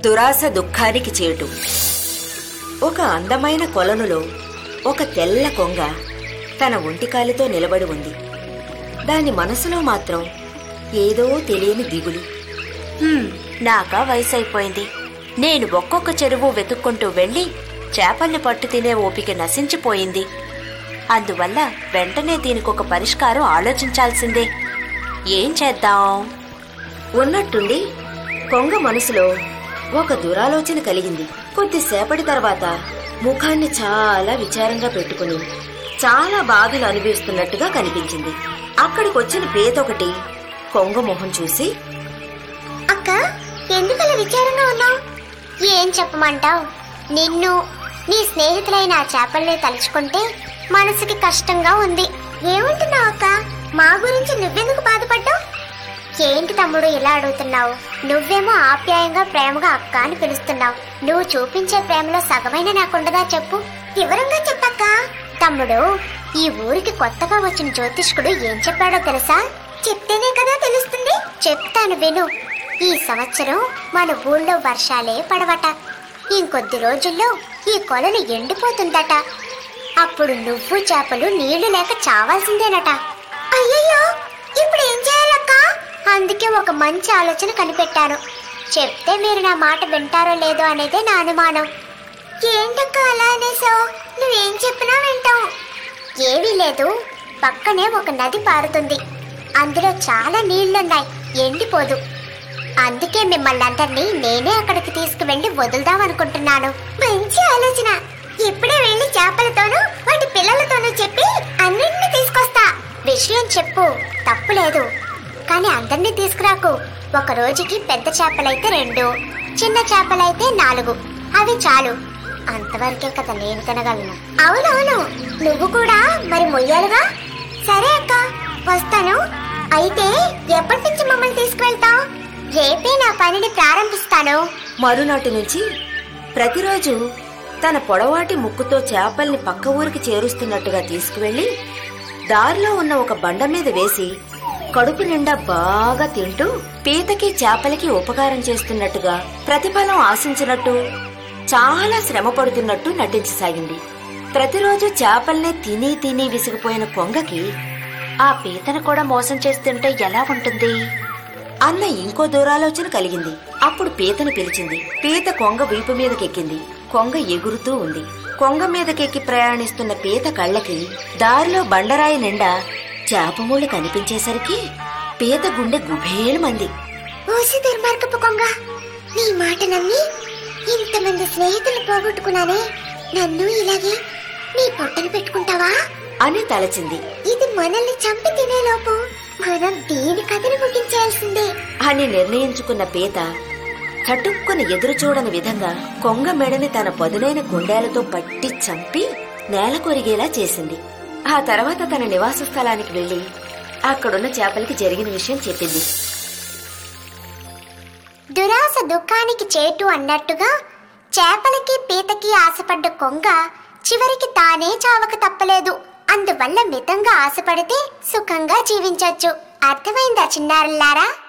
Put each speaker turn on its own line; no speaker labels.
దురాశ దుఃఖానికి చేటు ఒక అందమైన కొలనులో ఒక తెల్ల కొంగ తన ఒంటికాలితో నిలబడి ఉంది దాని మనసులో మాత్రం ఏదో తెలియని దిగులు
హ్మ్, నాకా వయసు అయిపోయింది నేను ఒక్కొక్క చెరువు వెతుక్కుంటూ వెళ్ళి చేపల్ని పట్టు తినే ఓపిక నశించిపోయింది అందువల్ల వెంటనే దీనికొక పరిష్కారం ఆలోచించాల్సిందే ఏం చేద్దాం
ఉన్నట్టుండి కొంగ మనసులో ఒక దురాలోచన కలిగింది కొద్దిసేపటి తర్వాత ముఖాన్ని చాలా విచారంగా పెట్టుకుని చాలా బాధలు అనుభవిస్తున్నట్టుగా కనిపించింది అక్కడికొచ్చిన పేదొకటి కొంగ మొహం చూసి
అక్క ఎందుకలా విచారంగా ఉన్నావు ఏం చెప్పమంటావు నిన్ను నీ స్నేహితులైన ఆ చేపల్ని తలుచుకుంటే మనసుకి కష్టంగా ఉంది ఏమంటున్నావు అక్క మా గురించి నువ్వెందుకు బాధపడ్డావు ఏంటి తమ్ముడు ఇలా అడుగుతున్నావు నువ్వేమో ఆప్యాయంగా ప్రేమగా అక్క అని పిలుస్తున్నావు నువ్వు చూపించే ప్రేమలో సగమైన నాకుండదా చెప్పు వివరంగా చెప్పక్క తమ్ముడు ఈ ఊరికి కొత్తగా వచ్చిన జ్యోతిష్కుడు ఏం చెప్పాడో తెలుసా చెప్తేనే కదా తెలుస్తుంది చెప్తాను విను ఈ సంవత్సరం మన ఊళ్ళో వర్షాలే పడవట ఇంకొద్ది రోజుల్లో ఈ కొలను ఎండిపోతుందట అప్పుడు నువ్వు చేపలు నీళ్లు లేక చావాల్సిందేనట అయ్యయ్యో ఇప్పుడు ఏం చేయాలక్క అందుకే ఒక మంచి ఆలోచన కనిపెట్టాను చెప్తే మీరు నా మాట వింటారో లేదో అనేదే నా అనుమానం ఏంటక్క అలా అనేసావు నువ్వేం చెప్పినా వింటాం ఏమీ లేదు పక్కనే ఒక నది పారుతుంది అందులో చాలా నీళ్లున్నాయి ఎండిపోదు అందుకే మిమ్మల్ని అందరినీ నేనే అక్కడికి తీసుకువెళ్ళి వదులుదాం అనుకుంటున్నాను మంచి ఆలోచన ఇప్పుడే వెళ్ళి చేపలతోనూ వాటి పిల్లలతోనూ చెప్పి అన్నింటినీ తీసుకొస్తా విషయం చెప్పు తప్పు లేదు కానీ అందరినీ తీసుకురాకు ఒక రోజుకి పెద్ద చేపలైతే రెండు చిన్న చేపలైతే నాలుగు అవి చాలు అంతవరకే కదా నేను తినగలను అవునవును నువ్వు కూడా మరి మొయ్యాలిగా సరే అక్క వస్తాను అయితే ఎప్పటి నుంచి మమ్మల్ని తీసుకువెళ్తావు రేపే నా పనిని ప్రారంభిస్తాను
మరునాటి నుంచి ప్రతిరోజు తన పొడవాటి ముక్కుతో చేపల్ని పక్క ఊరికి చేరుస్తున్నట్టుగా తీసుకువెళ్లి దారిలో ఉన్న ఒక బండ మీద వేసి కడుపు నిండా బాగా తింటూ పీతకి చేపలకి ఉపకారం చేస్తున్నట్టుగా ప్రతిఫలం ఆశించినట్టు చాలా శ్రమ పడుతున్నట్టు నటించసాగింది ప్రతిరోజు చేపల్నే తిని తిని విసిగిపోయిన కొంగకి
ఆ పీతను కూడా మోసం చేస్తుంటే ఎలా ఉంటుంది
అన్న ఇంకో దూరాలోచన కలిగింది అప్పుడు పీతను పిలిచింది పీత కొంగ వీపు మీదకెక్కింది కొంగ ఎగురుతూ ఉంది కొంగ మీదకెక్కి ప్రయాణిస్తున్న పీత కళ్ళకి దారిలో బండరాయి నిండా చేపముళ్ళు కనిపించేసరికి పీత గుండె గుభేలమంది
ఓసి దుర్మార్గపు కొంగ నీ మాట నమ్మి ఇంతమంది స్నేహితులు పోగొట్టుకున్నానే నన్ను ఇలాగే నీ పొట్టను పెట్టుకుంటావా
అని తలచింది
ఇది మనల్ని చంపి తినేలోపు మనం దీని కథను ముగించాల్సిందే
అని నిర్ణయించుకున్న పీత చటుక్కుని ఎదురు చూడని విధంగా కొంగ మెడని తన పదునైన గుండెలతో పట్టి చంపి నేల కొరిగేలా చేసింది ఆ తర్వాత తన నివాస స్థలానికి వెళ్లి అక్కడున్న చేపలకి జరిగిన విషయం చెప్పింది
దురాశ దుఃఖానికి చేటు అన్నట్టుగా చేపలకి పీతకి ఆశపడ్డ కొంగ చివరికి తానే చావక తప్పలేదు అందువల్ల మితంగా ఆశపడితే సుఖంగా జీవించొచ్చు అర్థమైందా చిన్నారులారా